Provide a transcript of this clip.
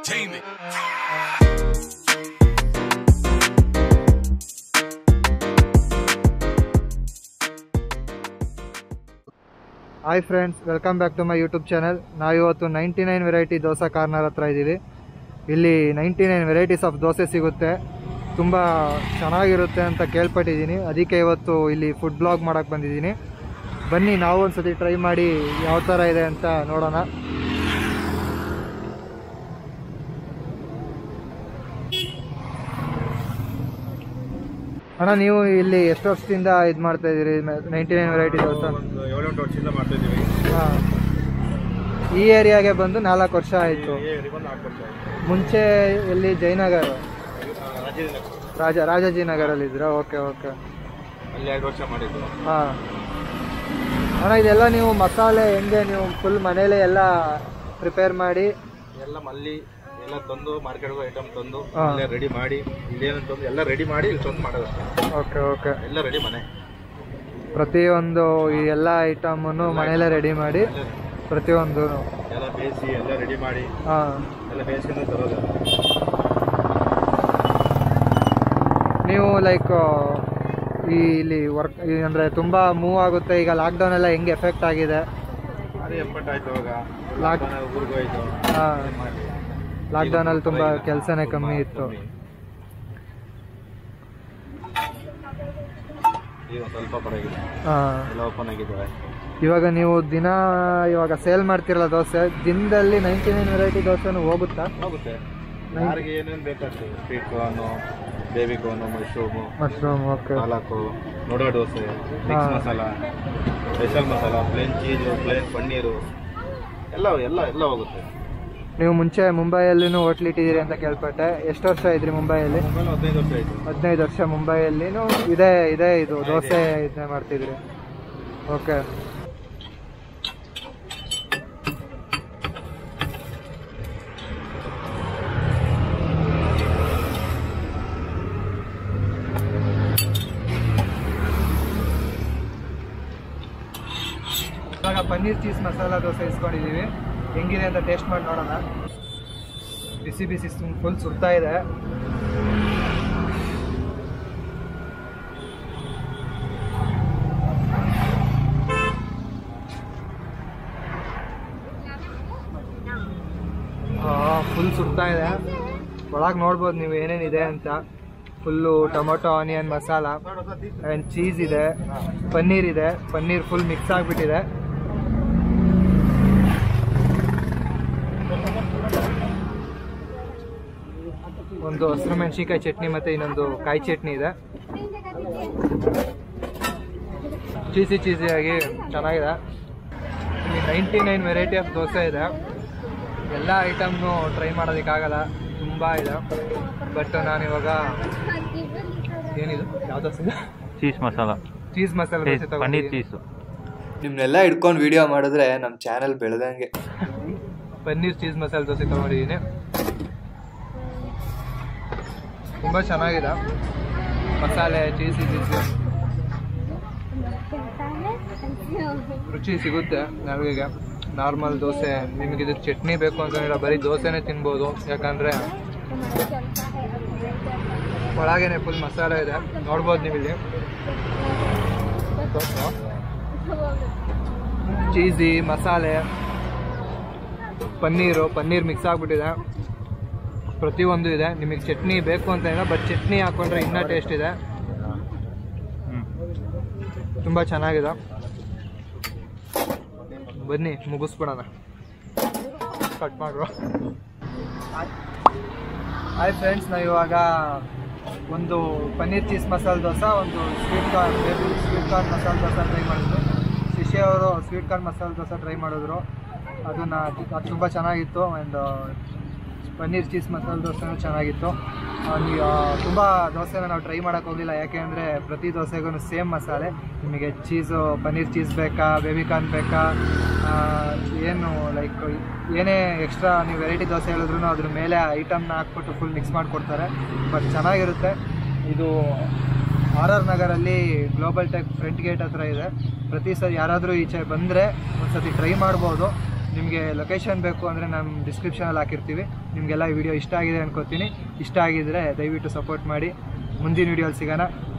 Entertainment. Hi friends welcome back to my YouTube channel ನಾವಿವತ್ತು ninety nine variety dosa corner ಹತ್ರ ಇದ್ದೀವಿ ಇಲ್ಲಿ ninety nine varieties of dosa ಸಿಗುತ್ತೆ ತುಂಬ ಚೆನ್ನಾಗಿರುತ್ತೆ ಅಂತ ಕೇಳ್ಪಟ್ಟಿದ್ದೀನಿ ಅದಕ್ಕೆ ಇವತ್ತು ಇಲ್ಲಿ ಫುಡ್ ಬ್ಲಾಗ್ ಮಾಡೋಕ್ಕೆ ಬಂದಿದ್ದೀನಿ ಬನ್ನಿ ನಾವು ಒಂದ್ಸತಿ ಟ್ರೈ ಮಾಡಿ ಯಾವ ಥರ ಇದೆ ಅಂತ ನೋಡೋಣ ಅಣ್ಣ ನೀವು ಇಲ್ಲಿ ಎಷ್ಟು ವರ್ಷದಿಂದ ಇದು ಮಾಡ್ತಾ ಇದ್ದೀರಿ ನೈಂಟಿ ನೈನ್ ವೆರೈಟಿ ದೋಸೆ ಒಂದು ಏಳೆಂಟು ವರ್ಷದಿಂದ ಮಾಡ್ತಾ ಇದ್ದೀವಿ ಹಾಂ ಈ ಏರಿಯಾಗೆ ಬಂದು ನಾಲ್ಕು ವರ್ಷ ಆಯಿತು ಬಂದು ನಾಲ್ಕು ವರ್ಷ ಆಯ್ತು. ಮುಂಚೆ ಎಲ್ಲಿ ಜಯನಗರ ಆ, ರಾಜೇಂದ್ರ ರಾಜ ರಾಜಾಜಿನಗರಲ್ಲಿದ್ರ ಓಕೆ ಓಕೆ ಅಲ್ಲಿ ಎರಡು ವರ್ಷ ಮಾಡಿದ್ದು ಹಾಂ ಅಣ್ಣ ಇದೆಲ್ಲ ನೀವು ಮಸಾಲೆ ಹೆಂಗೆ ನೀವು ಫುಲ್ ಮನೇಲೆ ಎಲ್ಲ ಪ್ರಿಪೇರ್ ಮಾಡಿ ಎಲ್ಲ ಮಲ್ಲಿ ಎಲ್ಲ ತಂದು ಮಾರ್ಕೆಟ್ಗೆ ಐಟಮ್ ತಂದು ಹಾ. ಎಲ್ಲ ರೆಡಿ ಮಾಡಿ ಇಲ್ಲೇನು ತಂದು ಎಲ್ಲ ರೆಡಿ ಮಾಡಿ ಇಲ್ಲಿ ತಂದು ಮಾಡೋದಷ್ಟೇ ಓಕೆ ಓಕೆ ಎಲ್ಲ ರೆಡಿ ಮನೆ ಪ್ರತಿಯೊಂದು ಈ ಎಲ್ಲ ಐಟಮನ್ನು ಮನೇಲೆ ರೆಡಿ ಮಾಡಿ ಪ್ರತಿಯೊಂದು ಎಲ್ಲ ಬೇಯಿಸಿ ಎಲ್ಲ ರೆಡಿ ಮಾಡಿ ಹಾಂ ಎಲ್ಲ ಬೇಯಿಸ್ಕೊಂಡು ತರೋದು ನೀವು ಲೈಕ್ ಈ ಇಲ್ಲಿ ವರ್ಕ್ ಅಂದರೆ ತುಂಬ ಮೂವ್ ಆಗುತ್ತೆ ಈಗ ಲಾಕ್ಡೌನ್ ಎಲ್ಲ ಹೆಂಗೆ ಎಫೆಕ್ಟ್ ಆಗಿದೆ ಅದೇ ಎಪ್ಪಟ್ಟು ಆಯ್ತು ಅವಾಗ ಲಾಕ್- ಊರಿಗೆ ಹೋಯ್ತು ಹಾಂ ಲಾಕ್ಡೌನಲ್ಲಿ ತುಂಬ ಕೆಲಸನೇ ಕಮ್ಮಿ ಇತ್ತು ಈಗ ಒಂದ್ ಸ್ವಲ್ಪ ಪರವಾಗಿಲ್ಲ ಹಾಂ ಎಲ್ಲ ಓಪನ್ ಆಗಿದ್ದಾವೆ ಇವಾಗ ನೀವು ದಿನ ಇವಾಗ ಸೇಲ್ ಮಾಡ್ತಿರಲ್ಲ ದೋಸೆ ದಿನದಲ್ಲಿ ನೈಂಟಿ ನೈನ್ ವೆರೈಟಿ ದೋಸೆನೂ ಹೋಗುತ್ತಾ ಹೋಗುತ್ತೆ ಯಾರಿಗೆ ಏನೇನು ಬೇಕಾಗ್ತದೆ sweet corn baby corn mushroom mushroom okay ಪಾಲಕು ನೋಡೋ ದೋಸೆ ಮಿಕ್ಸ್ ಹಾ. Masala special masala plain cheese plain paneer ಎಲ್ಲ ಎಲ್ಲ ಎಲ್ಲ ಹೋಗುತ್ತೆ ನೀವು ಮುಂಚೆ ಮುಂಬೈಯಲ್ಲಿನೂ ಹೋಟ್ಲ್ ಇಟ್ಟಿದ್ದೀರಿ ಅಂತ ಕೇಳ್ಪಟ್ಟೆ ಎಷ್ಟು ವರ್ಷ ಇದ್ರಿ ಮುಂಬೈಯಲ್ಲಿ ಮೊಬೈಲ್ ಹದಿನೈದು ವರ್ಷ ಆಯಿತು ಹದಿನೈದು ವರ್ಷ ಮುಂಬೈಯಲ್ಲಿನೂ ಇದೇ ಇದೇ ಇದು ದೋಸೆ ಇದನ್ನೇ ಮಾಡ್ತಿದ್ರಿ ಓಕೆ ಇವಾಗ ಪನ್ನೀರ್ ಚೀಸ್ ಮಸಾಲ ದೋಸೆ ಇಸ್ಕೊಂಡಿದ್ದೀವಿ ಹೆಂಗಿದೆ ಅಂತ ಟೇಸ್ಟ್ ಮಾಡಿ ನೋಡೋಣ ಬಿಸಿ ಬಿಸಿ ಫುಲ್ ಸುಡ್ತಾ ಇದೆ ಫುಲ್ ಸುಡ್ತಾ ಇದೆ ಒಳಗೆ ನೋಡ್ಬೋದು ನೀವು ಏನೇನಿದೆ ಅಂತ full tomato onion masala and cheese ಇದೆ ಪನ್ನೀರ್ ಇದೆ ಪನ್ನೀರ್ ಫುಲ್ ಮಿಕ್ಸ್ ಆಗಿಬಿಟ್ಟಿದೆ ಒಂದು ಹಸಿರು ಮೆಣಸಿನ್ಕಾಯಿ ಚಟ್ನಿ ಮತ್ತು ಇನ್ನೊಂದು ಕಾಯಿ ಚಟ್ನಿ ಇದೆ ಚೀಸಿ ಚೀಸಿಯಾಗಿ ಚೆನ್ನಾಗಿದೆ ಇಲ್ಲಿ ninety nine variety of dosa ಇದೆ ಎಲ್ಲ ಐಟಮ್ನು ಟ್ರೈ ಮಾಡೋದಕ್ಕಾಗಲ್ಲ ತುಂಬ ಇದೆ ಬಟ್ ನಾನಿವಾಗ ಏನಿದು ಯಾವ ದೋಸೆ ಇದೆ ಚೀಸ್ ಮಸಾಲ ಚೀಸ್ ಮಸಾಲೆ ದೋಸೆ ಪನ್ನೀರ್ ತಗೊಂಡಿದ್ದೀನಿ ಚೀಸು ನಿಮ್ನೆಲ್ಲ ಹಿಡ್ಕೊಂಡು ವಿಡಿಯೋ ಮಾಡಿದ್ರೆ ನಮ್ಮ ಚಾನೆಲ್ ಬೆಳೆದಂಗೆ ಪನ್ನೀರ್ ಚೀಸ್ ಮಸಾಲೆ ದೋಸೆ ತೊಗೊಂಡಿದ್ದೀನಿ ತುಂಬ ಚೆನ್ನಾಗಿದೆ ಮಸಾಲೆ ಚೀಸಿ ಚೀಸಿ ರುಚಿ ಸಿಗುತ್ತೆ ನಾವೀಗ ನಾರ್ಮಲ್ ದೋಸೆ ನಿಮಗೆ ಇದು ಚಟ್ನಿ ಬೇಕು ಅಂತಂದ್ರೆ ಬರೀ ದೋಸೆನೇ ತಿನ್ಬೋದು ಯಾಕಂದರೆ ಒಳಗೇನೆ ಫುಲ್ ಮಸಾಲೆ ಇದೆ ನೋಡ್ಬೋದು ನೀವು ಇಲ್ಲಿ ಚೀಸಿ ಮಸಾಲೆ ಪನ್ನೀರು ಪನ್ನೀರ್ ಮಿಕ್ಸ್ ಆಗಿಬಿಟ್ಟಿದೆ ಪ್ರತಿಯೊಂದು ಇದೆ ನಿಮಗೆ ಚಟ್ನಿ ಬೇಕು ಅಂತ ಇಲ್ಲ ಬಟ್ ಚಟ್ನಿ ಹಾಕೊಂಡ್ರೆ ಇನ್ನೂ ಟೇಸ್ಟ್ ಇದೆ ತುಂಬ ಚೆನ್ನಾಗಿದೆ ಬನ್ನಿ ಮುಗಿಸ್ಬಿಡೋಣ ಕಟ್ ಮಾಡುವ ಹಾಯ್ ಫ್ರೆಂಡ್ಸ್ ನಾವು ಇವಾಗ ಒಂದು ಪನ್ನೀರ್ ಚೀಸ್ ಮಸಾಲೆ ದೋಸೆ ಒಂದು sweet corn baby sweet corn masala dosa try ಮಾಡಿದ್ರು ಶಿಶಿ ಅವರು sweet corn masala dosa try ಮಾಡಿದ್ರು ಅದನ್ನು ಅದು ತುಂಬ ಚೆನ್ನಾಗಿತ್ತು ಆ್ಯಂಡ್ ಪನ್ನೀರ್ ಚೀಸ್ ಮಸಾಲೆ ದೋಸೆನೂ ಚೆನ್ನಾಗಿತ್ತು ತುಂಬ ದೋಸೆನ ನಾವು ಟ್ರೈ ಮಾಡೋಕ್ಕೆ ಹೋಗಲಿಲ್ಲ ಯಾಕೆ ಅಂದರೆ ಪ್ರತಿ ದೋಸೆಗೂ ಸೇಮ್ ಮಸಾಲೆ ನಿಮಗೆ ಚೀಸು ಪನ್ನೀರ್ ಚೀಸ್ ಬೇಕಾ ಬೇಬಿ ಕಾರ್ನ್ ಬೇಕಾ ಆ, ಏನು ಲೈಕ್ ಏನೇ ಎಕ್ಸ್ಟ್ರಾ ನೀವು ವೆರೈಟಿ ದೋಸೆ ಹೇಳಿದ್ರು ಅದ್ರ ಮೇಲೆ ಐಟಮ್ನ ಹಾಕ್ಬಿಟ್ಟು ಫುಲ್ ಮಿಕ್ಸ್ ಮಾಡಿಕೊಡ್ತಾರೆ ಬಟ್ ಚೆನ್ನಾಗಿರುತ್ತೆ ಇದು ಆರ್ ಆರ್ ನಗರಲ್ಲಿ ಗ್ಲೋಬಲ್ ಟೆಕ್ ಫ್ರಂಟ್ ಗೇಟ್ ಹತ್ರ ಇದೆ ಪ್ರತಿ ಸರಿ ಯಾರಾದರೂ ಈಚೆ ಬಂದರೆ ಒಂದು ಸತಿ ಟ್ರೈ ಮಾಡ್ಬೋದು ನಿಮಗೆ ಲೊಕೇಶನ್ ಬೇಕು ಅಂದರೆ ನಮ್ಮ ಡಿಸ್ಕ್ರಿಪ್ಷನಲ್ಲಿ ಹಾಕಿರ್ತೀವಿ ನಿಮಗೆಲ್ಲ ಈ ವಿಡಿಯೋ ಇಷ್ಟ ಆಗಿದೆ ಅನ್ಕೋತೀನಿ ಇಷ್ಟ ಆಗಿದ್ರೆ ದಯವಿಟ್ಟು ಸಪೋರ್ಟ್ ಮಾಡಿ ಮುಂದಿನ ವಿಡಿಯೋಲಿ ಸಿಗೋಣ